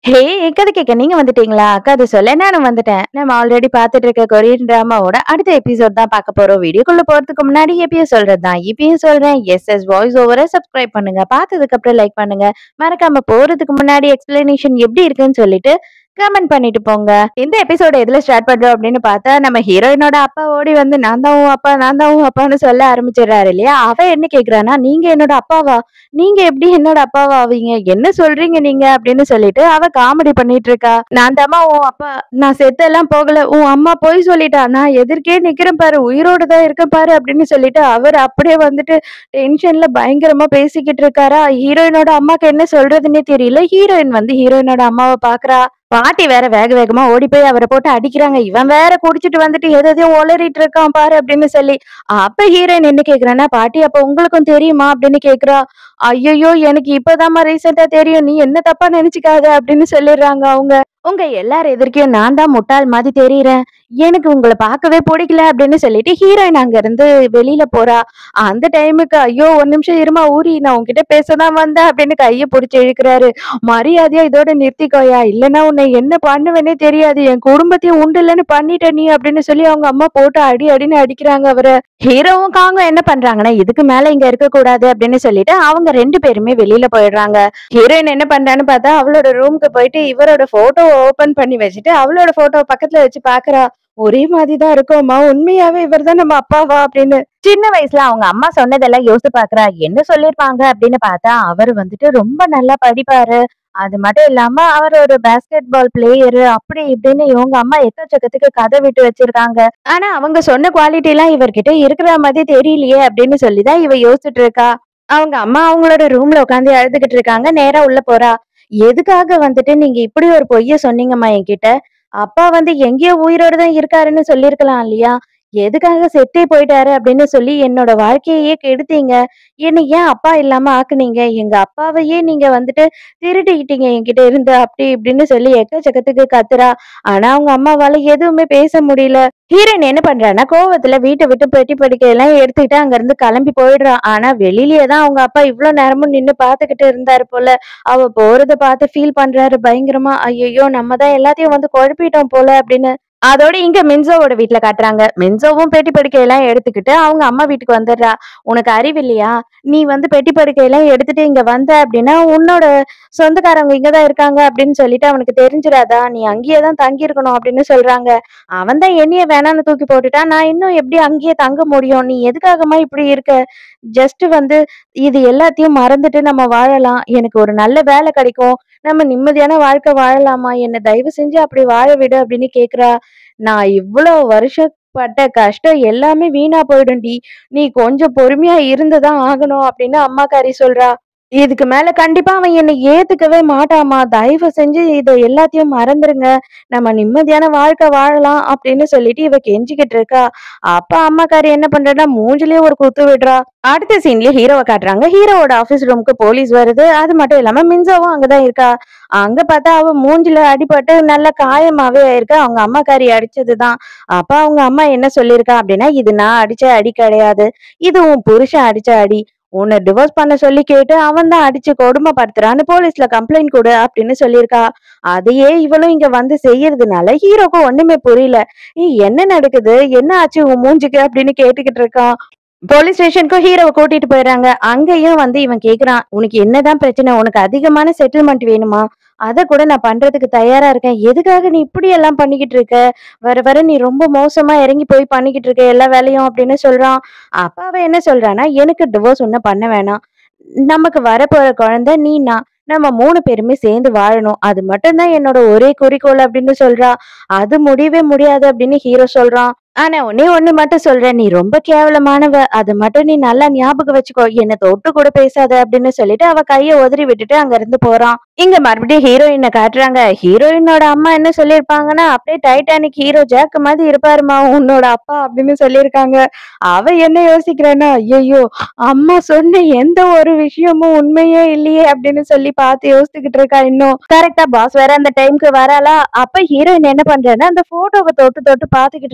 ஹே! கதை கேட்க நீங்க வந்துட்டீங்களா? கதை சொல்ல நானும் வந்துட்டேன். நம்ம ஆல்ரெடி பார்த்துட்டு இருக்க கொரியன் டிராமாவோட அடுத்த எபிசோட் தான் பார்க்க போறோம். வீடியோக்குள்ள போறதுக்கு முன்னாடி எப்பயும் சொல்றது தான். இப்பயும் சொல்றேன். எஸ்எஸ் வாய்ஸ் ஓவர சப்ஸ்கிரைப் பண்ணுங்க. பார்த்ததுக்கு அப்புறம் லைக் பண்ணுங்க. மறக்காம போறதுக்கு முன்னாடி எக்ஸ்பிளனேஷன் எப்படி இருக்குன்னு சொல்லிட்டு கமெண்ட் பண்ணிட்டு போங்க. இந்த எபிசோட எதுல ஸ்டார்ட் பண்றோம் அப்படின்னு பார்த்தா, நம்ம ஹீரோயினோட அப்பா ஓடி வந்து நான் தான் உன் அப்பா, நான் தான் உன் அப்பான்னு சொல்ல ஆரம்பிச்சிடுறாரு இல்லையா? அவ என்ன கேட்கிறான்னா, நீங்க என்னோட அப்பாவா? நீங்க எப்படி என்னோட அப்பாவா ஆவீங்க? என்ன சொல்றீங்க நீங்க? அப்படின்னு சொல்லிட்டு அவ காமெடி பண்ணிட்டு இருக்கா. நான் தாம்மா உன் அப்பா. நான் செத்தெல்லாம் போகல. உன் அம்மா பொய் சொல்லிட்டா. நான் எதிர்க்கே நிக்கிறேன் பாரு. உயிரோட தான் இருக்கேன் பாரு அப்படின்னு சொல்லிட்டு அவர் அப்படியே வந்துட்டு டென்ஷன்ல பயங்கரமா பேசிக்கிட்டு இருக்காரா. ஹீரோயினோட அம்மாக்கு என்ன சொல்றதுன்னே தெரியல. ஹீரோயின் வந்து ஹீரோயினோட அம்மாவ பார்க்கறா. பாட்டி வேற வேக வேகமா ஓடி போய் அவர போட்டு அடிக்கிறாங்க. இவன் வேற குடிச்சிட்டு வந்துட்டு எது எதையோ ஒளறிட்டு இருக்கான் பாரு அப்படின்னு சொல்லி. அப்ப ஹீரோயின் என்ன கேக்குறான்னா, பாட்டி அப்ப உங்களுக்கும் தெரியுமா? அப்படின்னு கேக்குறா. ஐயையோ! எனக்கு இப்பதாம்மா ரீசென்ட்டா தெரியும். நீ என்ன தப்பா நெனச்சுக்காத அப்படின்னு சொல்லிடுறாங்க அவங்க. உங்க எல்லார் எதிர்க்கயும் நான் தான் முட்டாள் மாதிரி தெரியிறேன். எனக்கு உங்கள பார்க்கவே புடிக்கல அப்படின்னு சொல்லிட்டு ஹீரோயின் அங்க இருந்து வெளியில போறா. அந்த டைமுக்கு ஐயோ! ஒரு நிமிஷம் இரும்மா ஊரி நான் உன்கிட்ட பேச தான் வந்தேன் அப்படின்னு கைய புடிச்சு இழுக்குறாரு. மரியாதையா இதோட நிறுத்திக்கோயா. இல்லன்னா உன்னை என்ன பண்ணுவேன்னே தெரியாது. என் குடும்பத்தையும் உண்டு இல்லன்னு பண்ணிட்ட நீ அப்படின்னு சொல்லி அவங்க அம்மா போட்டு அடி அடின்னு அடிக்கிறாங்க அவர. ஹீரோவும் காங்கும் என்ன பண்றாங்கன்னா, இதுக்கு மேல இங்க இருக்கக்கூடாது அப்படின்னு சொல்லிட்டு அவங்க 2 பேருமே வெளியில போயிடுறாங்க. ஹீரோயின் என்ன பண்றான்னு பார்த்தா, அவளோட ரூம்க்கு போயிட்டு இவரோட ஃபோட்டோவ ஓப்பன் பண்ணி வச்சுட்டு, அவளோட ஃபோட்டோவ பக்கத்துல வச்சு பார்க்கறா. ஒரே மாதிரி தான் இருக்கோம்மா. உண்மையாவே இவர் தான் நம்ம அப்பாவா? அப்படின்னு. சின்ன வயசுல அவங்க அம்மா சொன்னதெல்லாம் யோசிச்சு பார்க்கறா. என்ன சொல்லியிருப்பாங்க அப்படின்னு பார்த்தா, அவரு வந்துட்டு ரொம்ப நல்லா படிப்பாரு. அது மட்டும் இல்லாம அவர் ஒரு பாஸ்கெட் பால் பிளேயரு அப்படி இப்படின்னு இவங்க அம்மா எக்கச்சக்கத்துக்கு கதை விட்டு வச்சிருக்காங்க. ஆனா அவங்க சொன்ன குவாலிட்டிலாம் இவர்கிட்ட இருக்கிற மாதிரி தெரியலையே அப்படின்னு சொல்லி தான் இவ யோசிச்சுட்டு இருக்கா. அவங்க அம்மா அவங்களோட ரூம்ல உட்காந்து அழுதுகிட்டு இருக்காங்க. நேரா உள்ள போறா. எதுக்காக வந்துட்டு நீங்க இப்படி ஒரு பொய்ய சொன்னீங்கம்மா என்கிட்ட? அப்பா வந்து எங்கேயோ உயிரோட தான் இருக்காருன்னு சொல்லியிருக்கலாம் இல்லையா? எதுக்காக செத்தே போயிட்டாரு அப்படின்னு சொல்லி என்னோட வாழ்க்கையையே கெடுத்தீங்க. என்ன ஏன் அப்பா இல்லாம ஆக்குனீங்க? எங்க அப்பாவையே நீங்க வந்துட்டு திருடிக்கிட்டீங்க என்கிட்ட இருந்து அப்படி இப்படின்னு சொல்லி எக்கச்சக்கத்துக்கு கத்துறா. ஆனா அவங்க அம்மாவால எதுவுமே பேச முடியல. ஹீரோயின் என்ன பண்றான்னா, கோவத்துல வீட்ட விட்டு பெட்டி படுக்கையெல்லாம் எடுத்துக்கிட்டு அங்க இருந்து கிளம்பி போயிடுறா. ஆனா வெளியிலேயே தான் அவங்க அப்பா இவ்ளோ நேரமும் நின்னு பார்த்துக்கிட்டு இருந்தாரு போல. அவ போறத பார்த்து ஃபீல் பண்றாரு பயங்கரமா. ஐயையோ! நம்ம தான் எல்லாத்தையும் வந்து குழப்பிட்டோம் போல அப்படின்னு. அதோட இங்க மின்சோவோட வீட்ல காட்டுறாங்க. மின்சோவும் பெட்டி படுக்கையெல்லாம் எடுத்துக்கிட்டு அவங்க அம்மா வீட்டுக்கு வந்துடுறா. உனக்கு அறிவில்லையா? நீ வந்து பெட்டி படுக்கையெல்லாம் எடுத்துட்டு இங்க வந்த அப்படின்னா, உன்னோட சொந்தக்காரவங்க இங்க தான் இருக்காங்க அப்படின்னு சொல்லிட்டு அவனுக்கு தெரிஞ்சிராதா? நீ அங்கேயே தான் தங்கியிருக்கணும் அப்படின்னு சொல்றாங்க. அவன் தான் என்னைய வேணான்னு தூக்கி போட்டுட்டான். நான் இன்னும் எப்படி அங்கேயே தங்க முடியும்? நீ எதுக்காகம்மா இப்படி இருக்க? ஜஸ்ட் வந்து இது எல்லாத்தையும் மறந்துட்டு நம்ம வாழலாம். எனக்கு ஒரு நல்ல வேலை கிடைக்கும். நம்ம நிம்மதியான வாழ்க்கை வாழலாமா? என்ன தயவு செஞ்சு அப்படி வாழ விடு அப்படின்னு கேக்குறா. நான் இவ்ளோ வருஷம் பட்ட கஷ்டம் எல்லாமே வீணா போயிடும்டி. நீ கொஞ்சம் பொறுமையா இருந்து தான் ஆகணும் அப்படின்னு அம்மாக்காரி சொல்றா. இதுக்கு மேல கண்டிப்பா அவன் என்னை ஏத்துக்கவே மாட்டாம்மா. தயவு செஞ்சு இத எல்லாத்தையும் மறந்துருங்க. நம்ம நிம்மதியான வாழ்க்கை வாழலாம் அப்படின்னு சொல்லிட்டு இவ கெஞ்சிக்கிட்டு இருக்கா. அப்ப அம்மாக்காரி என்ன பண்றான்னா, மூஞ்சிலயே ஒரு குத்து விடுறா. அடுத்த சீன்ல ஹீரோவ காட்டுறாங்க. ஹீரோவோட ஆபீஸ் ரூமுக்கு போலீஸ் வருது. அது மட்டும் இல்லாம மின்சாவும் அங்கதான் இருக்கா. அங்க பார்த்தா அவ மூஞ்சில அடிபட்டு நல்ல காயமாவே ஆயிருக்கு. அவங்க அம்மாக்காரி அடிச்சதுதான். அப்ப அவங்க அம்மா என்ன சொல்லியிருக்கா அப்படின்னா, இது நான் அடிச்ச அடி கிடையாது. இது உன் புருஷன் அடிச்ச அடி. உன்னை டிவோர்ஸ் பண்ண சொல்லி கேட்டு அவன் தான் அடிச்சு கொடுமைப்படுத்துறான்னு போலீஸ்ல கம்ப்ளைண்ட் கொடு அப்படின்னு சொல்லியிருக்கா. அதையே இவளும் இங்க வந்து செய்யறதுனால ஹீரோக்கு ஒண்ணுமே புரியல. ஏய் என்ன நடக்குது? என்ன ஆச்சு உன் மூஞ்சிக்கு அப்படின்னு கேட்டுக்கிட்டு இருக்கான். போலீஸ் ஸ்டேஷனுக்கும் ஹீரோவ கூட்டிட்டு போயிடுறாங்க. அங்கேயும் வந்து இவன் கேக்குறான். உனக்கு என்னதான் பிரச்சனை? உனக்கு அதிகமான செட்டில்மெண்ட் வேணுமா? அத கூட நான் பண்றதுக்கு தயாரா இருக்கேன். எதுக்காக நீ இப்படி எல்லாம் பண்ணிக்கிட்டு இருக்க? வர வர நீ ரொம்ப மோசமா இறங்கி போய் பண்ணிக்கிட்டு இருக்க எல்லா வேலையும் அப்படின்னு சொல்றான். அப்ப அவ என்ன சொல்றான்னா, எனக்கு டிவோர்ஸ் ஒண்ணும் பண்ண வேணாம். நமக்கு வரப்போற குழந்தை நீ நான். நம்ம 3 பேருமே சேர்ந்து வாழணும். அது மட்டும் தான் என்னோட ஒரே குறிக்கோள் அப்படின்னு சொல்றா. அது முடியவே முடியாது அப்படின்னு ஹீரோ சொல்றான். ஆனா ஒண்ணே ஒண்ணு மட்டும் சொல்றேன். நீ ரொம்ப கேவலமானவ. அத மட்டும் நீ நல்லா ஞாபகம் வச்சுக்கோ. என்ன தொட்டு கூட பேசாத அப்படின்னு சொல்லிட்டு அவ கைய உதறி விட்டுட்டு அங்க இருந்து போறான். இங்க மறுபடியும் ஹீரோயின காட்டுறாங்க. ஹீரோயினோட அம்மா என்ன சொல்லியிருப்பாங்கன்னா, அப்படியே டைட்டானிக் ஹீரோ ஜாக் மாதிரி இருப்பாரும்மா உன்னோட அப்பா அப்படின்னு சொல்லியிருக்காங்க. அவ என்ன யோசிக்கிறான்னா, ஐயையோ! அம்மா சொன்ன எந்த ஒரு விஷயமும் உண்மையே இல்லையே அப்படின்னு சொல்லி பார்த்து யோசிச்சுக்கிட்டு இருக்கா இன்னும். கரெக்ட்டா பாஸ் வேற அந்த டைம்க்கு வராளா? அப்ப ஹீரோயின் என்ன பண்றான்னா, அந்த போட்டோவ தொட்டு தொட்டு பார்த்துக்கிட்டு இருக்கா. அவங்க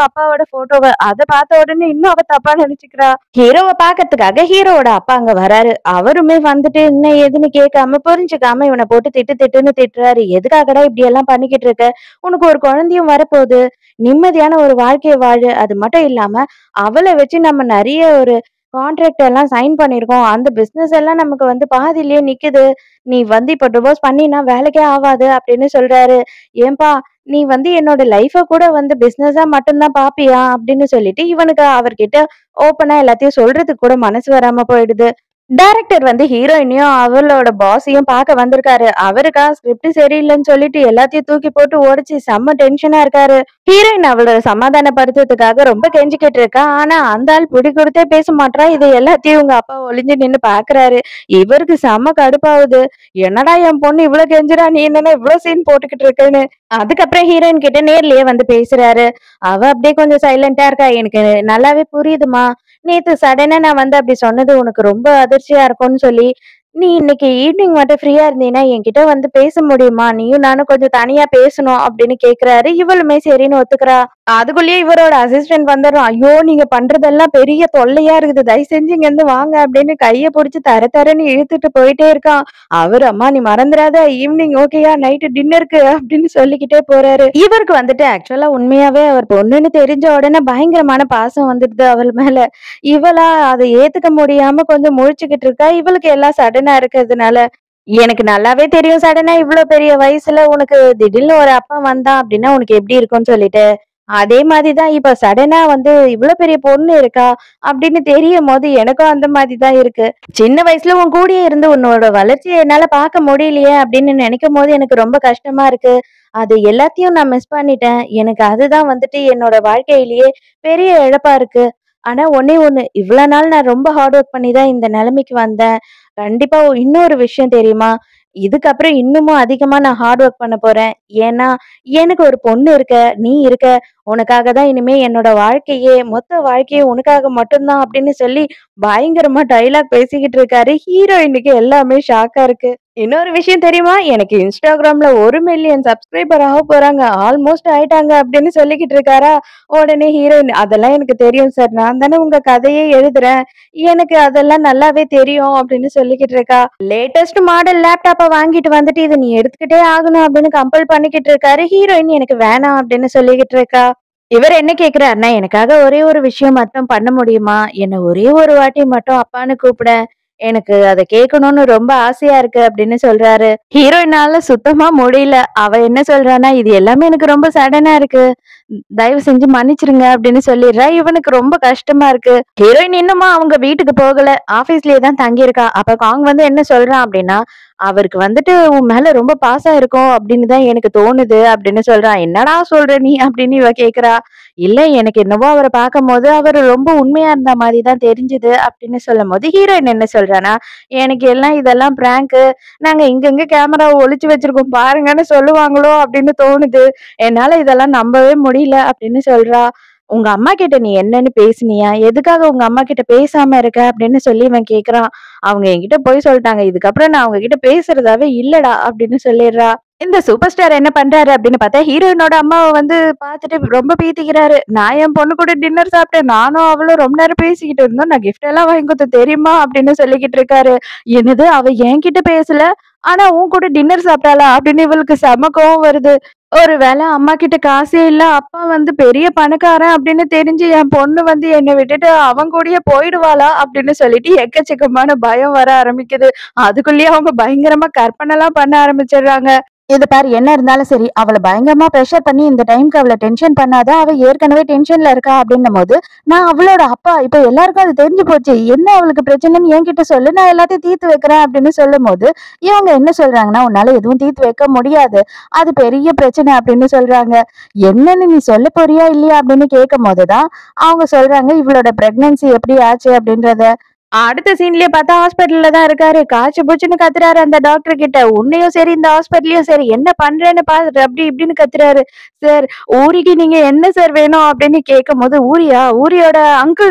அப்பாவோட போட்டோவை அதை பார்த்த உடனே இன்னும் அவ தப்பா நினைச்சுக்கிறா ஹீரோவை பாக்கிறதுக்காக ஹீரோவோட அப்பா அங்க வராரு அவருமே வந்துட்டு என்ன ஏதுன்னு கேட்காம புரிஞ்சுக்காம இவனை போட்டு திட்டு திட்டுன்னு திட்டுறாரு எதுக்காகடா இப்படி எல்லாம் பண்ணிக்கிட்டு இருக்க உனக்கு ஒரு குழந்தையும் வரப்போகுது நிம்மதியான ஒரு வாழ்க்கையை வாழு அது மட்டும் இல்லாம அவளை வச்சு நம்ம நிறைய ஒரு கான்ட்ராக்ட் எல்லாம் சைன் பண்ணிருக்கோம் அந்த பிசினஸ் எல்லாம் நமக்கு வந்து பாதியிலேயே நிக்குது நீ வந்து இப்ப டிவோர்ஸ் பண்ணினா வேலைக்கே ஆகாது அப்படின்னு சொல்றாரு ஏன்பா நீ வந்து என்னோட லைஃப கூட வந்து பிசினஸா மட்டும்தான் பாப்பியா அப்படின்னு சொல்லிட்டு இவனுக்கு அவர்கிட்ட ஓப்பனா எல்லாத்தையும் சொல்றதுக்கு கூட மனசு வராம போயிடுது டைரக்டர் வந்து ஹீரோயினையும் அவளோட பாஸையும் பார்க்க வந்திருக்காரு அவருக்கா ஸ்கிரிப்ட் சரியில்லைன்னு சொல்லிட்டு எல்லாத்தையும் தூக்கி போட்டு உடைச்சு செம்ம டென்ஷனா இருக்காரு ஹீரோயின் அவளோட சமாதானப்படுத்துறதுக்காக ரொம்ப கெஞ்சிக்கிட்டு இருக்கா ஆனா அந்த ஆள் பிடி கொடுத்தே பேச மாட்றா இது எல்லாத்தையும் உங்க அப்பா ஒளிஞ்சு நின்னு பாக்குறாரு இவருக்கு செம்ம கடுப்பாவுது என்னடா என் பொண்ணு இவ்வளவு கெஞ்சுறா நீ என்னன்னா இவ்வளவு சீன் போட்டுக்கிட்டு இருக்கேன்னு அதுக்கப்புறம் ஹீரோயின் கிட்ட நேர்லயே வந்து பேசுறாரு அவ அப்படியே கொஞ்சம் சைலண்டா இருக்கா எனக்கு நல்லாவே புரியுதுமா நேத்து சடனா நான் வந்து அப்படி சொன்னது உனக்கு ரொம்ப அதிர்ச்சியா இருக்கும்னு சொல்லி நீ இன்னைக்கு ஈவினிங் மட்டும் ஃப்ரீயா இருந்தீன்னா என்கிட்ட வந்து பேச முடியுமா நீயும் நானும் கொஞ்சம் தனியா பேசணும் அப்படின்னு கேக்குறாரு இவளுமே சரின்னு ஒத்துக்கிறா அதுக்குள்ளேயே இவரோட அசிஸ்டன்ட் வந்துடுறான் ஐயோ நீங்க பண்றதெல்லாம் பெரிய தொல்லையா இருக்குது தயவு செஞ்சு இங்க இருந்து வாங்க அப்படின்னு கைய புடிச்சு தர தரன்னு இழுத்துட்டு போயிட்டே இருக்கான் அவர் அம்மா நீ மறந்துடாத ஈவினிங் ஓகேயா நைட்டு டின்னருக்கு அப்படின்னு சொல்லிக்கிட்டே போறாரு இவருக்கு வந்துட்டு ஆக்சுவலா உண்மையாவே அவர் பொண்ணுன்னு தெரிஞ்ச உடனே பயங்கரமான பாசம் வந்துடுது அவள் மேல இவளா அதை ஏத்துக்க முடியாம கொஞ்சம் முழிச்சுக்கிட்டு இருக்கா இவளுக்கு எல்லாம் சடனா இருக்கிறதுனால எனக்கு நல்லாவே தெரியும் சடனா இவ்வளவு பெரிய வயசுல உனக்கு திடீர்னு ஒரு அப்பா வந்தான் அப்படின்னா உனக்கு எப்படி இருக்கும்னு சொல்லிட்டு அதே மாதிரிதான் இப்ப சடனா வந்து இவ்வளவு பெரிய பொண்ணு இருக்கா அப்படின்னு தெரியும் போது எனக்கும் அந்த மாதிரிதான் இருக்கு சின்ன வயசுல உன் கூடயே இருந்து உன்னோட வளர்ச்சியை என்னால பார்க்க முடியலையே அப்படின்னு நினைக்கும் போது எனக்கு ரொம்ப கஷ்டமா இருக்கு அது எல்லாத்தையும் நான் மிஸ் பண்ணிட்டேன் எனக்கு அதுதான் வந்துட்டு என்னோட வாழ்க்கையிலேயே பெரிய இழப்பா இருக்கு ஆனா ஒண்ணே ஒண்ணு இவ்வளவு நாள் நான் ரொம்ப ஹார்ட் ஒர்க் பண்ணி தான் இந்த நிலைமைக்கு வந்தேன் கண்டிப்பா ஒ- இன்னொரு விஷயம் தெரியுமா இதுக்கப்புறம் இன்னமும் அதிகமா நான் ஹார்ட் ஒர்க் பண்ண போறேன் ஏன்னா எனக்கு ஒரு பொண்ணு இருக்க நீ இருக்க உனக்காக தான் இனிமே என்னோட வாழ்க்கையே மொத்த வாழ்க்கையே உனக்காக மட்டும்தான் அப்படின்னு சொல்லி பயங்கரமா டைலாக் பேசிக்கிட்டு இருக்காரு ஹீரோயினுக்கு எல்லாமே ஷாக்கா இருக்கு இன்னொரு விஷயம் தெரியுமா எனக்கு இன்ஸ்டாகிராம்ல ஒரு மில்லியன் சப்ஸ்கிரைபர் ஆக போறாங்க ஆல்மோஸ்ட் ஆயிட்டாங்க அப்படின்னு சொல்லிக்கிட்டு இருக்காரா உடனே ஹீரோயின் அதெல்லாம் எனக்கு தெரியும் சார் நான் தானே உங்க கதையே எழுதுறேன் எனக்கு அதெல்லாம் நல்லாவே தெரியும் அப்படின்னு சொல்லிக்கிட்டு இருக்கா லேட்டஸ்ட் மாடல் லேப்டாப்பை வாங்கிட்டு வந்துட்டு இதை நீ எடுத்துக்கிட்டே ஆகணும் அப்படின்னு கம்பல் பண்ணிக்கிட்டு இருக்காரு ஹீரோயின் எனக்கு வேணாம் அப்படின்னு சொல்லிக்கிட்டு இருக்கா இவர் என்ன கேக்குறாருன்னா எனக்காக ஒரே ஒரு விஷயம் மட்டும் பண்ண முடியுமா என்ன ஒரே ஒரு வாட்டி மட்டும் அப்பான்னு கூப்பிட எனக்கு அதை கேட்கணும்னு ரொம்ப ஆசையா இருக்கு அப்படின்னு சொல்றாரு ஹீரோயினால சுத்தமா முடியல அவ என்ன சொல்றான்னா இது எல்லாமே எனக்கு ரொம்ப சடனா இருக்கு தயவு செஞ்சு மன்னிச்சிருங்க அப்படின்னு சொல்லிடுறா இவனுக்கு ரொம்ப கஷ்டமா இருக்கு ஹீரோயின் இன்னுமா அவங்க வீட்டுக்கு போகல ஆபீஸ்லயே தான் தங்கியிருக்கா அப்ப காங் வந்து என்ன சொல்றான் அப்படின்னா அவருக்கு வந்துட்டு உன் மேல ரொம்ப பாசம் இருக்கும் அப்படின்னு தான் எனக்கு தோணுது அப்படின்னு சொல்றான் என்னடா சொல்ற நீ அப்படின்னு இவ கேக்குறா இல்ல எனக்கு என்னவோ அவரை பார்க்கும் போது அவர் ரொம்ப உண்மையா இருந்த மாதிரி தான் தெரிஞ்சுது அப்படின்னு சொல்லும் போது ஹீரோயின் என்ன சொல்றானா எனக்கு எல்லாம் இதெல்லாம் பிராங்க் நாங்க இங்கங்க கேமராவை ஒளிச்சு வச்சிருக்கோம் பாருங்கன்னு சொல்லுவாங்களோ அப்படின்னு தோணுது என்னால இதெல்லாம் நம்பவே முடியல அப்படின்னு சொல்றா உங்க அம்மா கிட்ட நீ என்னன்னு பேசுனியா எதுக்காக உங்க அம்மா கிட்ட பேசாம இருக்க அப்படின்னு சொல்லி இவன் கேக்குறான் அவங்க என்கிட்ட போய் சொல்லிட்டாங்க இதுக்கப்புறம் நான் அவங்க கிட்ட பேசுறதாவே இல்லடா அப்படின்னு சொல்லிடுறா இந்த சூப்பர் ஸ்டார் என்ன பண்றாரு அப்படின்னு பார்த்தா ஹீரோயினோட அம்மாவை வந்து பார்த்துட்டு ரொம்ப பீத்திக்கிறாரு நான் என் பொண்ணு கூட டின்னர் சாப்பிட்டேன் நானும் அவளும் ரொம்ப நேரம் பேசிக்கிட்டு இருந்தோம் நான் gift எல்லாம் வாங்கி கொடுத்தேன் தெரியுமா அப்படின்னு சொல்லிக்கிட்டு இருக்காரு என்னது அவ என்கிட்ட பேசல ஆனா உன் கூட டின்னர் சாப்பிட்டாளா அப்படின்னு இவளுக்கு செம கோவம் வருது ஒருவேளை அம்மா கிட்ட காசே இல்ல அப்பா வந்து பெரிய பணக்காரன் அப்படின்னு தெரிஞ்சு என் பொண்ணு வந்து என்னை விட்டுட்டு அவன் கூடயே போயிடுவாளா அப்படின்னு சொல்லிட்டு எக்கச்சக்கமான பயம் வர ஆரம்பிக்குது அதுக்குள்ளேயே அவங்க பயங்கரமா கற்பனை எல்லாம் பண்ண ஆரம்பிச்சிடுறாங்க இது பாரு என்ன இருந்தாலும் சரி அவளை பயங்கரமா ப்ரெஷர் பண்ணி இந்த டைம்க்கு அவளை டென்ஷன் பண்ணாத அவ ஏற்கனவே டென்ஷன்ல இருக்கா அப்படின்னும் போது நான் அவளோட அப்பா இப்ப எல்லாருக்கும் அது தெரிஞ்சு போச்சு என்ன அவளுக்கு பிரச்சனைன்னு என்கிட்ட சொல்லு நான் எல்லாத்தையும் தீர்த்து வைக்கிறேன் அப்படின்னு சொல்லும் போது இவங்க என்ன சொல்றாங்கன்னா உன்னால எதுவும் தீர்த்து வைக்க முடியாது அது பெரிய பிரச்சனை அப்படின்னு சொல்றாங்க என்னன்னு நீ சொல்ல போறியா இல்லையா அப்படின்னு கேட்கும் போதுதான் அவங்க சொல்றாங்க இவளோட பிரெக்னன்சி எப்படி ஆச்சு அப்படின்றத அடுத்த சீன்லயே பார்த்தா ஹாஸ்பிட்டல்ல தான் இருக்காரு காய்ச்சி பூச்சின்னு கத்துறாரு அந்த டாக்டர் கிட்ட உன்னையும் சரி இந்த ஹாஸ்பிட்டலையும் சரி என்ன பண்றேன்னு பாத்துட்டு அப்படி இப்படின்னு கத்துறாரு சார் ஊரிக்கு நீங்க என்ன சார் வேணும் அப்படின்னு கேட்கும் போது ஊரியா ஊரியோட அங்கிள் நானு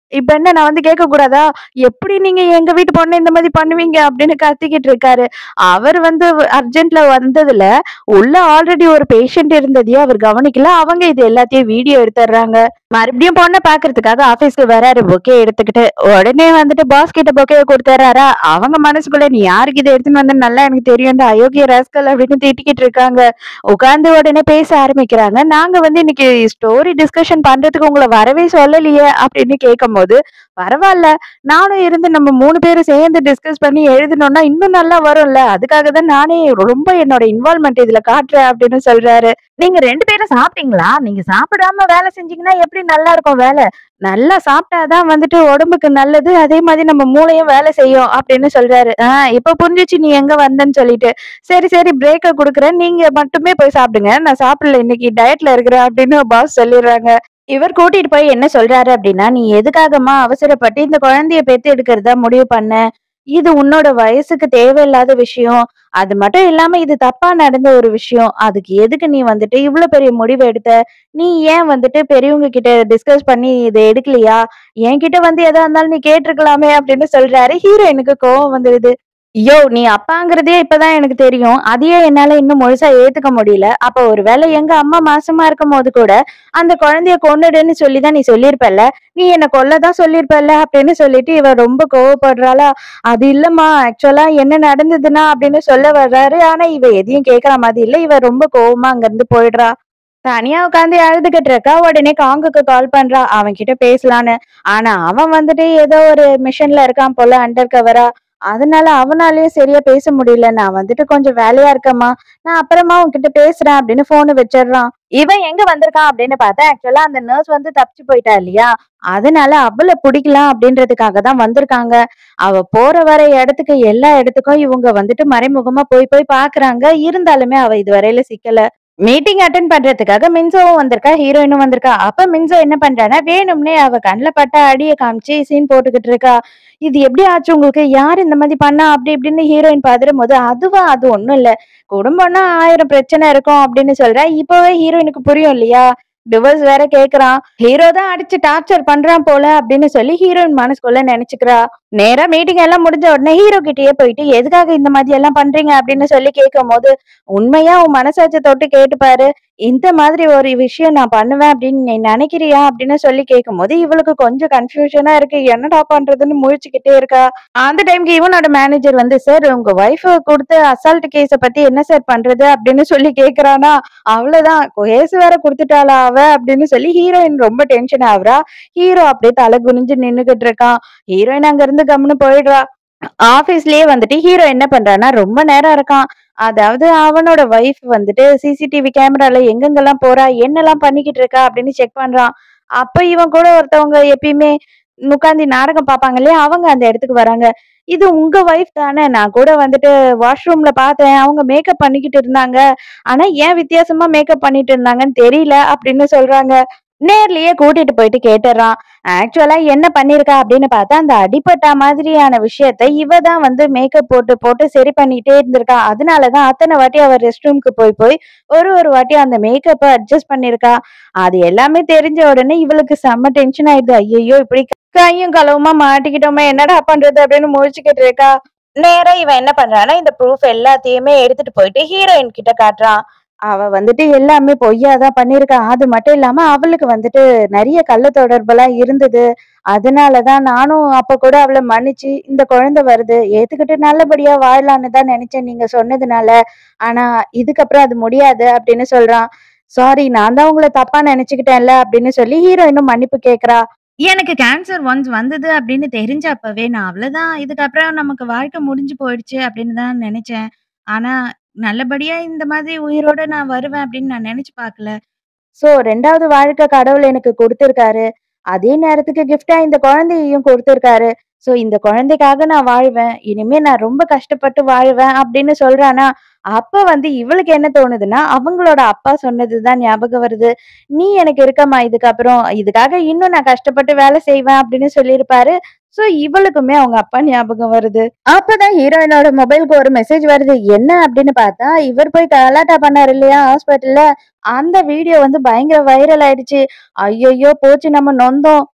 இப்ப என்ன நான் வந்து கேட்க கூடாதா எப்படி நீங்க எங்க வீட்டு பொண்ணு இந்த மாதிரி பண்ணுவீங்க அப்படின்னு கத்திக்கிட்டு இருக்காரு அவர் வந்து அர்ஜென்ட்ல வந்ததுல உள்ள ஆல்ரெடி ஒரு பேஷண்ட் இருந்ததையும் அவர் கவனிக்கல அவங்க இது எல்லாத்தையும் வீடியோ எடுத்துடுறாங்க மறுபடியும் பொண்ணை பாக்குறதுக்காக ஆபீஸ்க்கு வராரு பொக்கே எடுத்துக்கிட்டு உடனே வந்துட்டு பாஸ் கிட்ட பொக்கைய கொடுத்துறாரா அவங்க மனசுக்குள்ள நீ யாருக்கு இதை எடுத்துன்னு வந்து நல்லா எனக்கு தெரியும் இந்த அயோக்கிய ராஸ்கல் அப்படின்னு திட்டிக்கிட்டு இருக்காங்க உட்கார்ந்து உடனே பேச ஆரம்பிக்கிறாங்க நாங்க வந்து இன்னைக்கு ஸ்டோரி டிஸ்கஷன் பண்றதுக்கு உங்களை வரவே சொல்லலையே அப்படின்னு கேட்கும் போது பரவாயில்ல நானும் இருந்து நம்ம மூணு பேரும் சேர்ந்து டிஸ்கஸ் பண்ணி எழுதணும்னா இன்னும் நல்லா வரும்ல அதுக்காக தான் நானே ரொம்ப என்னோட இன்வால்மெண்ட் இதுல காட்டுறேன் அப்படின்னு சொல்றாரு நீங்க ரெண்டு பேரும் சாப்பிட்டீங்களா நீங்க சாப்பிடாம வேலை செஞ்சீங்கன்னா எப்படி நல்லா இருக்கும் வேலை நல்லா சாப்பிட்டாதான் வந்துட்டு உடம்புக்கு நல்லது அதே மாதிரி நம்ம மூளையும் வேலை செய்யும் அப்படின்னு சொல்றாரு ஆஹ் இப்ப புரிஞ்சுச்சு நீ எங்க வந்தேன்னு சொல்லிட்டு சரி சரி பிரேக்க குடுக்குறேன் நீங்க மட்டுமே போய் சாப்பிடுங்க நான் சாப்பிடல இன்னைக்கு டயட்ல இருக்கிறேன் அப்படின்னு பாஸ் சொல்லிடுறாங்க இவர் கூட்டிட்டு போய் என்ன சொல்றாரு அப்படின்னா நீ எதுக்காகமா அவசரப்பட்டு இந்த குழந்தைய பெத்து எடுக்கிறதா முடிவு பண்ண இது உன்னோட வயசுக்கு தேவையில்லாத விஷயம் அது மட்டும் இல்லாம இது தப்பா நடந்த ஒரு விஷயம் அதுக்கு எதுக்கு நீ வந்துட்டு இவ்வளவு பெரிய முடிவு எடுத்த நீ ஏன் வந்துட்டு பெரியவங்க கிட்ட டிஸ்கஸ் பண்ணி இதை எடுக்கலையா என்கிட்ட வந்து எதா இருந்தாலும் நீ கேட்டிருக்கலாமே அப்படின்னு சொல்றாரு ஹீரோயினுக்கு கோவம் வந்துடுது யோ நீ அப்பாங்கிறதே இப்பதான் எனக்கு தெரியும் அதையே என்னால இன்னும் முழுசா ஏத்துக்க முடியல அப்ப ஒருவேளை எங்க அம்மா மாசமா இருக்கும் போது கூட அந்த குழந்தைய கொன்னுடுன்னு சொல்லிதான் நீ சொல்லியிருப்பல்ல நீ என்ன கொல்லதான் சொல்லியிருப்பல்ல அப்படின்னு சொல்லிட்டு இவ ரொம்ப கோவப்படுறாளா அது இல்லம்மா ஆக்சுவலா என்ன நடந்ததுன்னா அப்படின்னு சொல்ல வர்றாரு ஆனா இவ எதையும் கேக்குற மாதிரி இல்ல இவ ரொம்ப கோவமா அங்க இருந்து போயிடுறா தனியா உட்காந்து அழுதுகிட்டு இருக்கா உடனே காங்குக்கு கால் பண்றா அவன் கிட்ட பேசலான்னு ஆனா அவன் வந்துட்டு ஏதோ ஒரு மிஷன்ல இருக்கான் போல அண்டர் கவரா அதனால அவனாலயும் சரியா பேச முடியல நான் வந்துட்டு கொஞ்சம் வேலையா இருக்கேம்மா நான் அப்புறமா உன்கிட்ட பேசுறேன் அப்படின்னு போனை வச்சிடுறான் இவன் எங்க வந்திருக்கான் அப்படின்னு பார்த்தா ஆக்சுவலா அந்த நர்ஸ் வந்து தப்பிச்சு போயிட்டா இல்லையா அதனால அவளை பிடிக்கலாம் அப்படின்றதுக்காக தான் வந்திருக்காங்க அவ போற வர இடத்துக்கு எல்லா இடத்துக்கும் இவங்க வந்துட்டு மறைமுகமா போய் போய் பாக்குறாங்க இருந்தாலுமே அவ இதுவரையில சிக்கல மீட்டிங் அட்டன் பண்றதுக்காக மின்சோவும் வந்திருக்கா ஹீரோயினும் வந்திருக்கா அப்ப மின்சோ என்ன பண்றானா வேணும்னே அவ கண்ணுல பட்ட அடிய காமிச்சு சீன் போட்டுக்கிட்டு இருக்கா இது எப்படி ஆச்சு உங்களுக்கு யார் இந்த மாதிரி பண்ணா அப்படி இப்படின்னு ஹீரோயின் பாத்துரும் போது அதுவா அது ஒண்ணும் இல்ல குடும்பம்னா ஆயிரம் பிரச்சனை இருக்கும் அப்படின்னு சொல்றா இப்பவே ஹீரோயினுக்கு புரியும் இல்லையா டிவோர்ஸ் வேற கேக்குறான் ஹீரோ தான் அடிச்சு டார்ச்சர் பண்றான் போல அப்படின்னு சொல்லி ஹீரோயின் மனசுக்குள்ள நினைச்சுக்கிறா நேரா மீட்டிங் எல்லாம் முடிஞ்ச உடனே ஹீரோ கிட்டயே போயிட்டு எதுக்காக இந்த மாதிரி எல்லாம் பண்றீங்க அப்படின்னு சொல்லி கேட்கும் போது உண்மையா உன் மனசாட்சி தொட்டு கேட்டுப்பாரு இந்த மாதிரி ஒரு விஷயம் நான் பண்ணுவேன் அப்படின்னு நீ நினைக்கிறியா அப்படின்னு சொல்லி கேட்கும் போது இவளுக்கு கொஞ்சம் கன்ஃபியூஷனா இருக்கு என்னடா பண்றதுன்னு முழிச்சுக்கிட்டே இருக்கா அந்த டைம்க்கு இவனோட மேனேஜர் வந்து சார் உங்க ஒய்ஃப் கொடுத்த அசால்ட் கேஸ பத்தி என்ன சார் பண்றது அப்படின்னு சொல்லி கேக்குறானா அவ்வளவுதான் கேஸ் வேற கொடுத்துட்டாளா அவ அப்படின்னு சொல்லி ஹீரோயின் ரொம்ப டென்ஷன் ஆகுறா ஹீரோ அப்படியே தலை குனிஞ்சு நின்னுகிட்டு இருக்கான் ஹீரோயின் அங்க இருந்து கம்னு போயிடுறா ஆபீஸ்லயே வந்துட்டு ஹீரோ என்ன பண்றான்னா ரொம்ப நேரம் இருக்கான் அதாவது அவனோட ஒய்ஃப் வந்துட்டு சிசிடிவி கேமரால எங்கெங்கெல்லாம் போறா என்னெல்லாம் பண்ணிக்கிட்டு இருக்கா அப்படின்னு செக் பண்றான் அப்ப இவன் கூட ஒருத்தவங்க எப்பயுமே உட்காந்து நாடகம் பார்ப்பாங்க இல்லையா அவங்க அந்த இடத்துக்கு வராங்க இது உங்க ஒய்ஃப் தானே நான் கூட வந்துட்டு வாஷ்ரூம்ல பார்த்தேன் அவங்க மேக்கப் பண்ணிக்கிட்டு இருந்தாங்க ஆனா ஏன் வித்தியாசமா மேக்கப் பண்ணிட்டு இருந்தாங்கன்னு தெரியல அப்படின்னு சொல்றாங்க நேர்லயே கூட்டிட்டு போயிட்டு கேட்டுறான் ஆக்சுவலா என்ன பண்ணிருக்கா அப்படின்னு பார்த்தா அந்த அடிபட்ட மாதிரியான விஷயத்த இவ தான் வந்து மேக்கப் போட்டு போட்டு சரி பண்ணிட்டே இருந்திருக்கா அதனாலதான் அத்தனை வாட்டி அவ ரெஸ்ட் ரூம்க்கு போய் போய் ஒரு ஒரு வாட்டி அந்த மேக்கப்பை அட்ஜஸ்ட் பண்ணிருக்கா அது எல்லாமே தெரிஞ்ச உடனே இவளுக்கு செம்ம டென்ஷன் ஆயிடுது ஐயோ இப்படி கையும் களவுமா மாட்டிக்கிட்டோமே என்னடா பண்றது அப்படின்னு முழிச்சுக்கிட்டு இருக்கா நேரா இவன் என்ன பண்றான்னா இந்த ப்ரூஃப் எல்லாத்தையுமே எடுத்துட்டு போயிட்டு ஹீரோயின் கிட்ட காட்டுறான் அவ வந்துட்டு எல்லாமே பொய்யாதான் பண்ணிருக்கா அது மட்டும் இல்லாம அவளுக்கு வந்துட்டு நிறைய கள்ள தொடர்பெல்லாம் இருந்தது அதனாலதான் நானும் அப்ப கூட அவளை மன்னிச்சு இந்த குழந்தை வருது ஏத்துக்கிட்டு நல்லபடியா வாழலான்னு தான் நினைச்சேன் நீங்க சொன்னதுனால ஆனா இதுக்கப்புறம் அது முடியாது அப்படின்னு சொல்றான் சாரி நான் தான் உங்களை தப்பா நினைச்சுக்கிட்டேன்ல அப்படின்னு சொல்லி ஹீரோயினும் மன்னிப்பு கேக்குறா எனக்கு கேன்சர் ஒன்ஸ் வந்தது அப்படின்னு தெரிஞ்ச அப்பவே நான் அவ்வளவுதான் இதுக்கப்புறம் நமக்கு வாழ்க்கை முடிஞ்சு போயிடுச்சு அப்படின்னு தான் நினைச்சேன் ஆனா நல்லபடியா இந்த மாதிரி உயிரோட நான் வருவேன் அப்படின்னு நான் நினைச்சு பார்க்கல சோ ரெண்டாவது வாழ்க்கை கடவுள் எனக்கு கொடுத்திருக்காரு அதே நேரத்துக்கு கிஃப்டா இந்த குழந்தையையும் கொடுத்திருக்காரு சோ இந்த குழந்தைக்காக நான் வாழ்வேன் இனிமே நான் ரொம்ப கஷ்டப்பட்டு வாழ்வேன் அப்படின்னு சொல்றானா அப்ப வந்து இவளுக்கு என்ன தோணுதுன்னா அவங்களோட அப்பா சொன்னதுதான் ஞாபகம் வருது நீ எனக்கு இருக்கம்மா இதுக்கப்புறம் இதுக்காக இன்னும் நான் கஷ்டப்பட்டு வேலை செய்வேன் அப்படின்னு சொல்லியிருப்பாரு சோ இவளுக்குமே அவங்க அப்பா ஞாபகம் வருது அப்பதான் ஹீரோயினோட மொபைலுக்கு ஒரு மெசேஜ் வருது என்ன அப்படின்னு பார்த்தா இவர் போய் கலாட்டா பண்ணாரு இல்லையா ஹாஸ்பிட்டல்ல அந்த வீடியோ வந்து பயங்கர வைரல் ஆயிடுச்சு ஐயோ போச்சு நம்ம நொந்தோம்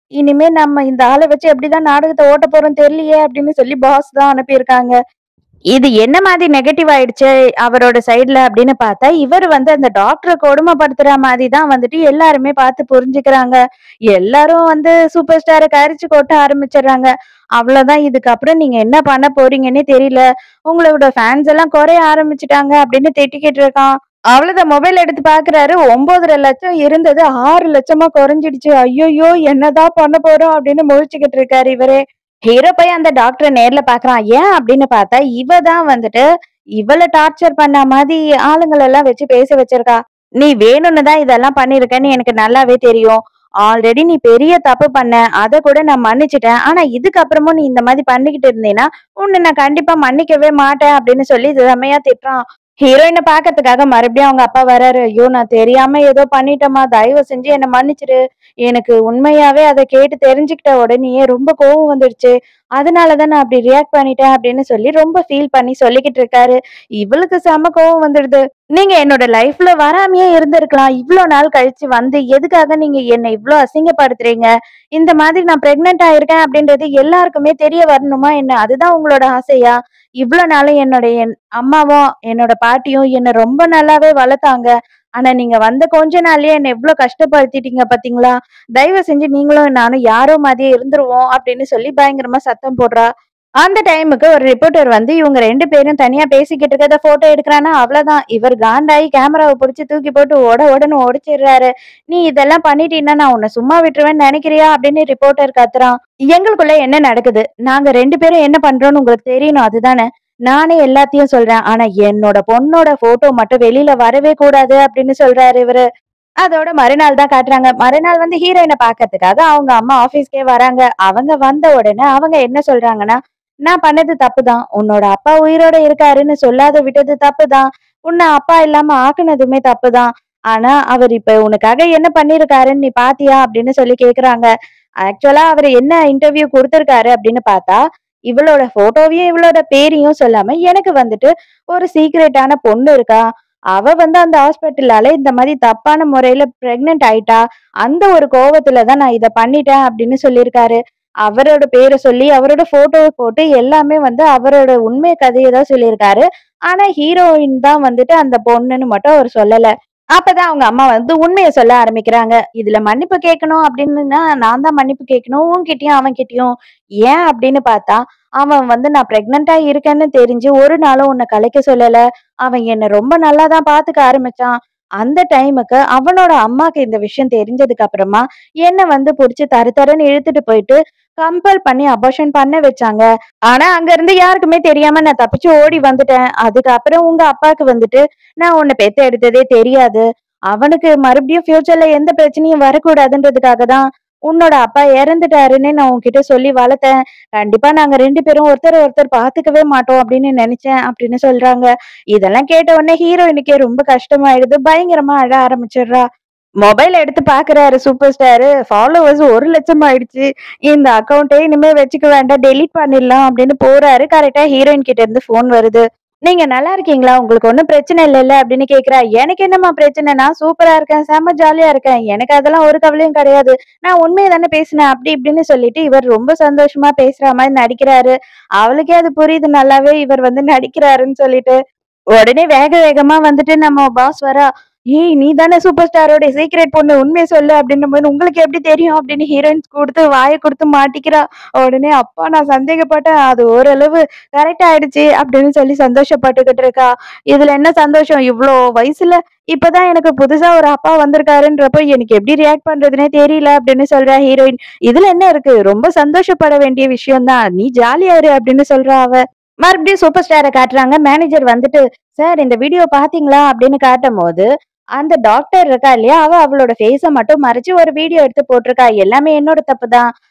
இனிமே நம்ம இந்த ஆளை வச்சு எப்படிதான் நாடகத்தை ஓட்ட போறோம் தெரியலையே அப்படின்னு சொல்லி பாஸ் தான் அனுப்பியிருக்காங்க இது என்ன மாதிரி நெகட்டிவ் ஆயிடுச்சு அவரோட சைடுல அப்படின்னு பார்த்தா இவர் வந்து அந்த டாக்டரை கொடுமைப்படுத்துற மாதிரி தான் வந்துட்டு எல்லாருமே பார்த்து புரிஞ்சுக்கிறாங்க எல்லாரும் வந்து சூப்பர் ஸ்டாரை கரிச்சு கொட்ட ஆரம்பிச்சிடுறாங்க அவ்வளவுதான் இதுக்கப்புறம் நீங்க என்ன பண்ண போறீங்கன்னே தெரியல உங்களோட ஃபேன்ஸ் எல்லாம் குறைய ஆரம்பிச்சிட்டாங்க அப்படின்னு திட்டிக்கிட்டு இருக்கான் அவ்வளவுதான் மொபைல் எடுத்து பாக்குறாரு ஒன்பதரை லட்சம் இருந்தது ஆறு லட்சமா குறைஞ்சிடுச்சு ஐயோயோ என்னதான் பண்ண போறோம் அப்படின்னு முழிச்சுக்கிட்டு இருக்காரு இவரே ஹீரோ போய் அந்த டாக்டரை நேர்ல பாக்குறான் ஏன் அப்படின்னு பார்த்தா இவ தான் வந்துட்டு இவளை டார்ச்சர் பண்ண மாதிரி ஆளுங்களை எல்லாம் வச்சு பேச வச்சிருக்கா நீ வேணும்னு தான் இதெல்லாம் பண்ணிருக்கன்னு எனக்கு நல்லாவே தெரியும் ஆல்ரெடி நீ பெரிய தப்பு பண்ண அதை கூட நான் மன்னிச்சிட்டேன் ஆனா இதுக்கப்புறமும் நீ இந்த மாதிரி பண்ணிக்கிட்டு இருந்தீன்னா உன்னை நான் கண்டிப்பா மன்னிக்கவே மாட்டேன் அப்படின்னு சொல்லி செம்மையா திட்டுறான் ஹீரோயினை பாக்கிறதுக்காக மறுபடியும் அவங்க அப்பா வராரு ஐயோ நான் தெரியாம ஏதோ பண்ணிட்டேமா தயவு செஞ்சு என்னை மன்னிச்சிரு எனக்கு உண்மையாவே அதை கேட்டு தெரிஞ்சுக்கிட்ட உடனேயே ரொம்ப கோவம் வந்துடுச்சு அதனாலதான் நான் அப்படி ரியாக்ட் பண்ணிட்டேன் அப்படின்னு சொல்லி ரொம்ப ஃபீல் பண்ணி சொல்லிக்கிட்டு இருக்காரு இவளுக்கு செம கோவம் வந்துடுது நீங்க என்னோட லைஃப்ல வராமையே இருந்திருக்கலாம் இவ்ளோ நாள் கழிச்சு வந்து எதுக்காக நீங்க என்னை இவ்ளோ அசிங்கப்படுத்துறீங்க இந்த மாதிரி நான் பிரெக்னென்ட் ஆயிருக்கேன் அப்படின்றது எல்லாருக்குமே தெரிய வரணுமா என்ன அதுதான் உங்களோட ஆசையா இவ்ளோ நாளும் என்னோட என் அம்மாவும் என்னோட பாட்டியும் என்னை ரொம்ப நல்லாவே வளர்த்தாங்க ஆனா நீங்க வந்த கொஞ்ச நாள்லயே என்ன எவ்வளவு கஷ்டப்படுத்திட்டீங்க பாத்தீங்களா தயவு செஞ்சு நீங்களும் நானும் யாரோ மாதிரியே இருந்துருவோம் அப்படின்னு சொல்லி பயங்கரமா சத்தம் போடுறா அந்த டைமுக்கு ஒரு ரிப்போர்ட்டர் வந்து இவங்க ரெண்டு பேரும் தனியா பேசிக்கிட்டு இருக்கிறத போட்டோ எடுக்கிறானா அவ்வளவுதான் இவர் காண்டாயி கேமராவை பிடிச்சி தூக்கி போட்டு ஓட உடனே ஒடிச்சிடுறாரு நீ இதெல்லாம் பண்ணிட்டீன்னா நான் உன்னை சும்மா விட்டுருவேன்னு நினைக்கிறியா அப்படின்னு ரிப்போர்ட்டர் கத்துறான் எங்களுக்குள்ள என்ன நடக்குது நாங்க ரெண்டு பேரும் என்ன பண்றோம்னு உங்களுக்கு தெரியணும் அதுதானே நானே எல்லாத்தையும் சொல்றேன் ஆனா என்னோட பொண்ணோட போட்டோ மட்டும் வெளியில வரவே கூடாது அப்படின்னு சொல்றாரு இவரு அதோட மறுநாள் தான் காட்டுறாங்க மறுநாள் வந்து ஹீரோயினை பாக்கிறதுக்காக அவங்க அம்மா ஆபீஸ்க்கே வராங்க அவங்க வந்த உடனே அவங்க என்ன சொல்றாங்கன்னா நான் பண்ணது தப்புதான் உன்னோட அப்பா உயிரோட இருக்காருன்னு சொல்லாத விட்டது தப்புதான் உன்னை அப்பா இல்லாம ஆக்குனதுமே தப்புதான் ஆனா அவர் இப்ப உனக்காக என்ன பண்ணிருக்காருன்னு நீ பாத்தியா அப்படின்னு சொல்லி கேக்குறாங்க ஆக்சுவலா அவர் என்ன இன்டர்வியூ கொடுத்திருக்காரு அப்படின்னு பார்த்தா இவளோட போட்டோவையும் இவளோட பேரையும் சொல்லாம எனக்கு வந்துட்டு ஒரு சீக்ரெட்டான பொண்ணு இருக்கா அவ வந்து அந்த ஹாஸ்பிட்டலால இந்த மாதிரி தப்பான முறையில பிரெக்னென்ட் ஆயிட்டா அந்த ஒரு கோவத்துல தான் நான் இத பண்ணிட்டேன் அப்படின்னு சொல்லியிருக்காரு அவரோட பேரை சொல்லி அவரோட போட்டோவை போட்டு எல்லாமே வந்து அவரோட உண்மை கதையை தான் சொல்லியிருக்காரு ஆனா ஹீரோயின் தான் வந்துட்டு அந்த பொண்ணுன்னு மட்டும் அவர் சொல்லல அப்பதான் அவங்க அம்மா வந்து உண்மையை சொல்ல ஆரம்பிக்கிறாங்க இதுல மன்னிப்பு கேட்கணும் அப்படின்னா நான் தான் மன்னிப்பு கேட்கணும் உன்கிட்டயும் அவன் கிட்டயும் ஏன் அப்படின்னு பார்த்தா அவன் வந்து நான் பிரெக்னெண்டா இருக்கேன்னு தெரிஞ்சு ஒரு நாளும் உன்னை கலைக்க சொல்லல அவன் என்ன ரொம்ப நல்லா தான் பாத்துக்க ஆரம்பிச்சான் அந்த டைமுக்கு அவனோட அம்மாக்கு இந்த விஷயம் தெரிஞ்சதுக்கு அப்புறமா என்ன வந்து புடிச்சு தரு தருன்னு இழுத்துட்டு போயிட்டு கம்பல் பண்ணி அபார்ஷன் பண்ண வச்சாங்க ஆனா அங்க இருந்து யாருக்குமே தெரியாம நான் தப்பிச்சு ஓடி வந்துட்டேன் அதுக்கப்புறம் உங்க அப்பாக்கு வந்துட்டு நான் உன்னை பெத்து எடுத்ததே தெரியாது அவனுக்கு மறுபடியும் ஃபியூச்சர்ல எந்த பிரச்சனையும் வரக்கூடாதுன்றதுக்காக தான் உன்னோட அப்பா இறந்துட்டாருன்னு நான் உன்கிட்ட சொல்லி வளர்த்தேன் கண்டிப்பா நாங்க ரெண்டு பேரும் ஒருத்தர் ஒருத்தர் பாத்துக்கவே மாட்டோம் அப்படின்னு நினைச்சேன் அப்படின்னு சொல்றாங்க இதெல்லாம் கேட்ட உடனே ஹீரோயினுக்கே ரொம்ப கஷ்டமாயிடுது பயங்கரமா அழ ஆரம்பிச்சிடுறா மொபைல் எடுத்து பாக்குறாரு சூப்பர் ஸ்டாரு ஃபாலோவர்ஸ் ஒரு லட்சம் ஆயிடுச்சு இந்த அக்கௌண்ட்டே இனிமே வச்சுக்க வேண்டாம் டெலீட் பண்ணிடலாம் அப்படின்னு போறாரு கரெக்டா ஹீரோயின் கிட்ட இருந்து போன் வருது நீங்க நல்லா இருக்கீங்களா உங்களுக்கு ஒன்றும் பிரச்சனை இல்லைல்ல அப்படின்னு கேக்குறா எனக்கு என்னம்மா பிரச்சனை நான் சூப்பரா இருக்கேன் செம்ம ஜாலியா இருக்கேன் எனக்கு அதெல்லாம் ஒரு கவலையும் கிடையாது நான் உண்மையை தானே பேசினேன் அப்படி இப்படின்னு சொல்லிட்டு இவர் ரொம்ப சந்தோஷமா பேசுற மாதிரி நடிக்கிறாரு அவளுக்கே அது புரியுது நல்லாவே இவர் வந்து நடிக்கிறாருன்னு சொல்லிட்டு உடனே வேக வேகமா வந்துட்டு நம்ம பாஸ் வரா ஏய் நீ தானே சூப்பர் ஸ்டாரோட சீக்ரெட் பொண்ணு உண்மையை சொல்லு அப்படின்னும் போது உங்களுக்கு எப்படி தெரியும் அப்படின்னு ஹீரோயின்ஸ் கொடுத்து வாயை கொடுத்து மாட்டிக்கிறா உடனே அப்பா நான் சந்தேகப்பட்டேன் அது ஓரளவு கரெக்ட் ஆயிடுச்சு அப்படின்னு சொல்லி சந்தோஷப்பட்டுக்கிட்டு இருக்கா இதுல என்ன சந்தோஷம் இவ்ளோ வயசுல இப்பதான் எனக்கு புதுசா ஒரு அப்பா வந்திருக்காருன்றப்போ எனக்கு எப்படி ரியாக்ட் பண்றதுனே தெரியல அப்படின்னு சொல்றா ஹீரோயின் இதுல என்ன இருக்கு ரொம்ப சந்தோஷப்பட வேண்டிய விஷயம் தான் நீ ஜாலியா இரு அப்படின்னு சொல்றா அவ மறுபடியும் சூப்பர் ஸ்டாரை காட்டுறாங்க மேனேஜர் வந்துட்டு சார் இந்த வீடியோ பாத்தீங்களா அப்படின்னு காட்டும் போது அந்த டாக்டர் இருக்கா இல்லையா அவ அவளோட ஃபேஸ மட்டும் மறைச்சு ஒரு வீடியோ எடுத்து போட்டிருக்கா எல்லாமே என்னோட தப்பு தான்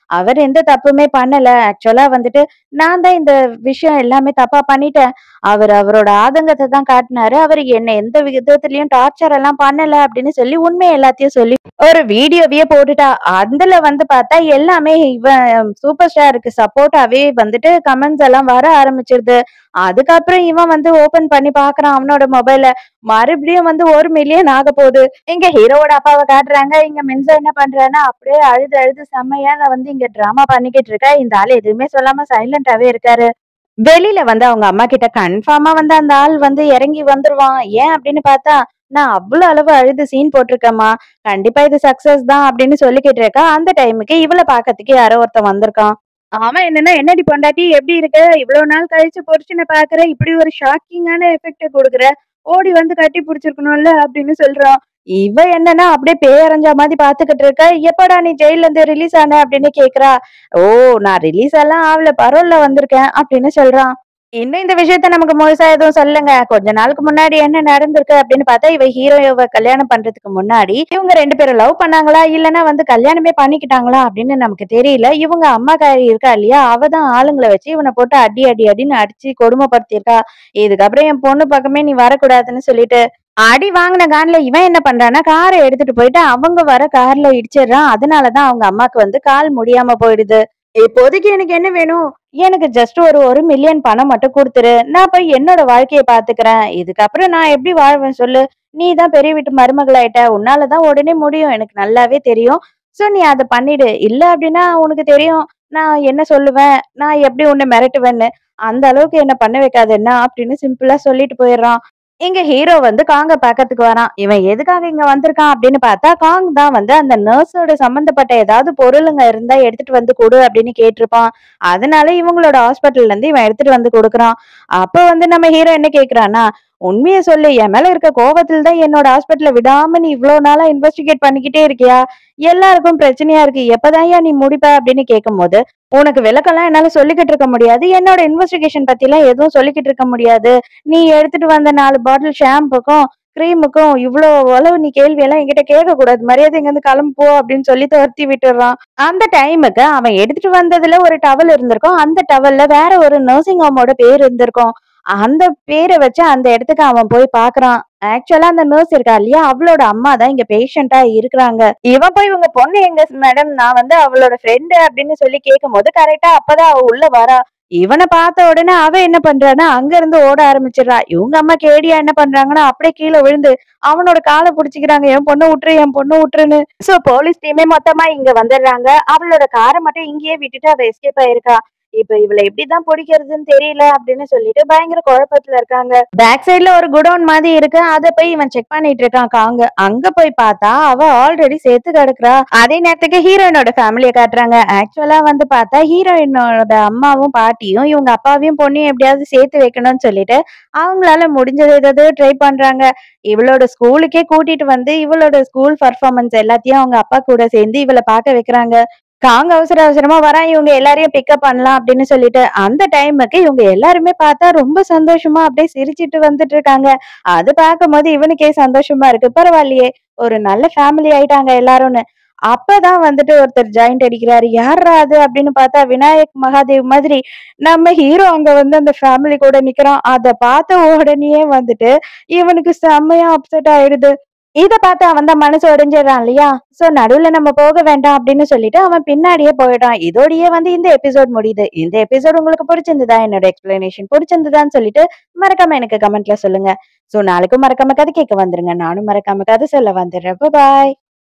அவர் எந்த தப்புமே பண்ணல ஆக்சுவலா வந்துட்டு நான் தான் இந்த விஷயம் எல்லாமே தப்பா பண்ணிட்டேன் அவர் அவரோட ஆதங்கத்தை தான் காட்டினாரு அவர் என்ன எந்த விதத்துலயும் டார்ச்சர் எல்லாம் பண்ணல அப்படின்னு சொல்லி உண்மை எல்லாத்தையும் சொல்லி ஒரு வீடியோவையே போட்டுட்டா அதுல வந்து பார்த்தா எல்லாமே இவன் சூப்பர் ஸ்டாருக்கு சப்போர்ட்டாவே வந்துட்டு கமெண்ட்ஸ் எல்லாம் வர ஆரம்பிச்சிருது அதுக்கப்புறம் இவன் வந்து ஓபன் பண்ணி பாக்குறான் அவனோட மொபைல மறுபடியும் வந்து ஒரு மில்லியன் ஆக போகுது இங்க ஹீரோவோட அப்பாவை காட்டுறாங்க இங்க மின்சா என்ன பண்றான்னா அப்படியே அழுது அழுது செம்மையா நான் வந்து இங்க டிராமா பண்ணிக்கிட்டு இருக்கா இந்த ஆள் எதுவுமே சொல்லாம சைலண்டாவே இருக்காரு வெளியில வந்து அவங்க அம்மா கிட்ட கன்ஃபார்மா வந்து அந்த ஆள் வந்து இறங்கி வந்துருவான் ஏன் அப்படின்னு பார்த்தா நான் அவ்வளவு அளவு அழுது சீன் போட்டிருக்கேம்மா கண்டிப்பா இது சக்சஸ் தான் அப்படின்னு சொல்லிக்கிட்டு இருக்கா அந்த டைமுக்கு இவளை பாக்கிறதுக்கு யாரோ ஒருத்தன் வந்திருக்கான் அவன் என்னன்னா என்னடி பொண்டாட்டி எப்படி இருக்க இவ்வளவு நாள் கழிச்சு பொரிச்சுன பாக்குற இப்படி ஒரு ஷாக்கிங்கான எஃபெக்ட் கொடுக்குற ஓடி வந்து கட்டி பிடிச்சிருக்கணும்ல அப்படின்னு சொல்றான் இவ என்னன்னா அப்படியே பேரஞ்ச மாதிரி பாத்துக்கிட்டு இருக்க எப்படா நீ ஜெயில இருந்து ரிலீஸ் ஆன அப்படின்னு கேக்குறா ஓ நான் ரிலீஸ் எல்லாம் ஆகல பரோல்ல வந்திருக்கேன் அப்படின்னு சொல்றான் இன்னும் இந்த விஷயத்த நமக்கு முழுசா எதுவும் சொல்லுங்க கொஞ்ச நாளுக்கு முன்னாடி என்ன நடந்திருக்கு அப்படின்னு பார்த்தா இவ ஹீரோவை கல்யாணம் பண்றதுக்கு முன்னாடி இவங்க ரெண்டு பேரும் லவ் பண்ணாங்களா இல்லனா வந்து கல்யாணமே பண்ணிக்கிட்டாங்களா அப்படின்னு நமக்கு தெரியல இவங்க அம்மாக்காரி இருக்கா இல்லையா அவ தான் ஆளுங்களை வச்சு இவனை போட்டு அடி அடி அடின்னு அடிச்சு கொடுமைப்படுத்தியிருக்கா இதுக்கப்புறம் என் பொண்ணு பக்கமே நீ வரக்கூடாதுன்னு சொல்லிட்டு அடி வாங்கின கார்ல இவன் என்ன பண்றான்னா காரை எடுத்துட்டு போயிட்டு அவங்க வர கார்ல இடிச்சிடுறான் அதனாலதான் அவங்க அம்மாக்கு வந்து கால் முடியாம போயிடுது இப்போதைக்கு எனக்கு என்ன வேணும் எனக்கு ஜஸ்ட் ஒரு ஒரு மில்லியன் பணம் மட்டும் கொடுத்துரு நான் போய் என்னோட வாழ்க்கையை பாத்துக்கிறேன் இதுக்கப்புறம் நான் எப்படி வாழ்வேன் சொல்லு நீ தான் பெரிய வீட்டு மருமகளாயிட்ட உன்னாலதான் உடனே முடியும் எனக்கு நல்லாவே தெரியும் சோ நீ அதை பண்ணிடு இல்ல அப்படின்னா உனக்கு தெரியும் நான் என்ன சொல்லுவேன் நான் எப்படி உன்னை மிரட்டுவேன்னு அந்த அளவுக்கு என்ன பண்ண வைக்காது என்ன அப்படின்னு சிம்பிளா சொல்லிட்டு போயிடுறான் இங்க ஹீரோ வந்து காங்க பாக்கிறதுக்கு வரான் இவன் எதுக்காக இங்க வந்திருக்கான் அப்படின்னு பார்த்தா காங் தான் வந்து அந்த நர்ஸோட சம்பந்தப்பட்ட ஏதாவது பொருளுங்க இருந்தா எடுத்துட்டு வந்து கொடு அப்படின்னு கேட்டிருப்பான் அதனால இவங்களோட ஹாஸ்பிட்டல்ல இருந்து இவன் எடுத்துட்டு வந்து கொடுக்குறான் அப்ப வந்து நம்ம ஹீரோ என்ன கேக்குறான்னா உண்மையை சொல்லு என் மேல இருக்க கோவத்துல தான் என்னோட ஹாஸ்பிட்டல்ல விடாம நீ இவ்வளவு நாளா இன்வெஸ்டிகேட் பண்ணிக்கிட்டே இருக்கியா எல்லாருக்கும் பிரச்சனையா இருக்கு எப்பதான்யா நீ முடிப்ப அப்படின்னு கேட்கும்போது உனக்கு விளக்கெல்லாம் என்னால சொல்லிக்கிட்டு இருக்க முடியாது என்னோட இன்வெஸ்டிகேஷன் பத்தி எல்லாம் எதுவும் சொல்லிக்கிட்டு இருக்க முடியாது நீ எடுத்துட்டு வந்த நாலு பாட்டில் ஷாம்புக்கும் கிரீமுக்கும் இவ்வளோ அளவு நீ கேள்வி எல்லாம் என்கிட்ட கேட்க கூடாது மரியாதை இங்க இருந்து கிளம்பு போ அப்படின்னு சொல்லி துரத்தி விட்டுறான் அந்த டைமுக்கு அவன் எடுத்துட்டு வந்ததுல ஒரு டவல் இருந்திருக்கும் அந்த டவல்ல வேற ஒரு நர்சிங் ஹோமோட பேர் இருந்திருக்கும் அந்த பேரை வச்சு அந்த இடத்துக்கு அவன் போய் பாக்குறான் ஆக்சுவலா அந்த நர்ஸ் இருக்கா இல்லையா அவளோட அம்மா தான் இங்க பேஷண்டா இருக்கிறாங்க இவன் போய் உங்க பொண்ணு எங்க மேடம் நான் வந்து அவளோட ஃப்ரெண்டு அப்படின்னு சொல்லி கேட்கும் போது கரெக்டா அப்பதான் அவ உள்ள வரா இவனை பார்த்த உடனே அவ என்ன பண்றான்னா அங்க இருந்து ஓட ஆரம்பிச்சிடுறா இவங்க அம்மா கேடியா என்ன பண்றாங்கன்னா அப்படியே கீழே விழுந்து அவனோட காலை புடிச்சுக்கிறாங்க என் பொண்ணு விட்டுரு என் பொண்ணு விட்டுருன்னு சோ போலீஸ் டீமே மொத்தமா இங்க வந்துடுறாங்க அவளோட காரை மட்டும் இங்கேயே விட்டுட்டு அவ எஸ்கேப் ஆயிருக்கா இப்ப இவளை எப்படிதான் பிடிக்கிறதுன்னு தெரியல அப்படின்னு சொல்லிட்டு பயங்கர குழப்பத்துல இருக்காங்க பேக் சைடுல ஒரு குடோன் மாதிரி இருக்கு அத போய் இவன் செக் பண்ணிட்டு இருக்கான் காங்க அங்க போய் பார்த்தா அவ ஆல்ரெடி சேர்த்து கிடக்குறா அதே நேரத்துக்கு ஹீரோயினோட ஃபேமிலியை காட்டுறாங்க ஆக்சுவலா வந்து பார்த்தா ஹீரோயினோட அம்மாவும் பாட்டியும் இவங்க அப்பாவையும் பொண்ணையும் எப்படியாவது சேர்த்து வைக்கணும்னு சொல்லிட்டு அவங்களால முடிஞ்சது ஏதாவது ட்ரை பண்றாங்க இவளோட ஸ்கூலுக்கே கூட்டிட்டு வந்து இவளோட ஸ்கூல் பர்ஃபார்மன்ஸ் எல்லாத்தையும் அவங்க அப்பா கூட சேர்ந்து இவளை பார்க்க வைக்கிறாங்க காங்க அவசர அவசரமா வரான் இவங்க எல்லாரையும் பிக்கப் பண்ணலாம் அப்படின்னு சொல்லிட்டு அந்த டைமுக்கு இவங்க எல்லாருமே பார்த்தா ரொம்ப சந்தோஷமா அப்படியே சிரிச்சிட்டு வந்துட்டு இருக்காங்க அது பார்க்கும்போது இவனுக்கே சந்தோஷமா இருக்கு பரவாயில்லையே ஒரு நல்ல ஃபேமிலி ஆயிட்டாங்க எல்லாரும்னு அப்பதான் வந்துட்டு ஒருத்தர் ஜாயிண்ட் அடிக்கிறாரு யாரா அது அப்படின்னு பார்த்தா விநாயக் மகாதேவ் மாதிரி நம்ம ஹீரோ அங்க வந்து அந்த ஃபேமிலி கூட நிக்கிறான் அத பார்த்த உடனே வந்துட்டு இவனுக்கு செம்மையா அப்செட் ஆயிடுது இத பார்த்து அவன் தான் மனசு உடைஞ்சிடறான் இல்லையா சோ நடுவுல நம்ம போக வேண்டாம் அப்படின்னு சொல்லிட்டு அவன் பின்னாடியே போயிடான் இதோடயே வந்து இந்த எபிசோட் முடியுது இந்த எபிசோட் உங்களுக்கு பிடிச்சிருந்ததா என்னோட எக்ஸ்பிளனேஷன் பிடிச்சிருந்ததான்னு சொல்லிட்டு மறக்காம எனக்கு கமெண்ட்ல சொல்லுங்க சோ நாளைக்கும் மறக்காம கதை கேட்க வந்துருங்க நானும் மறக்காம கதை சொல்ல வந்துடுறேன் பாய்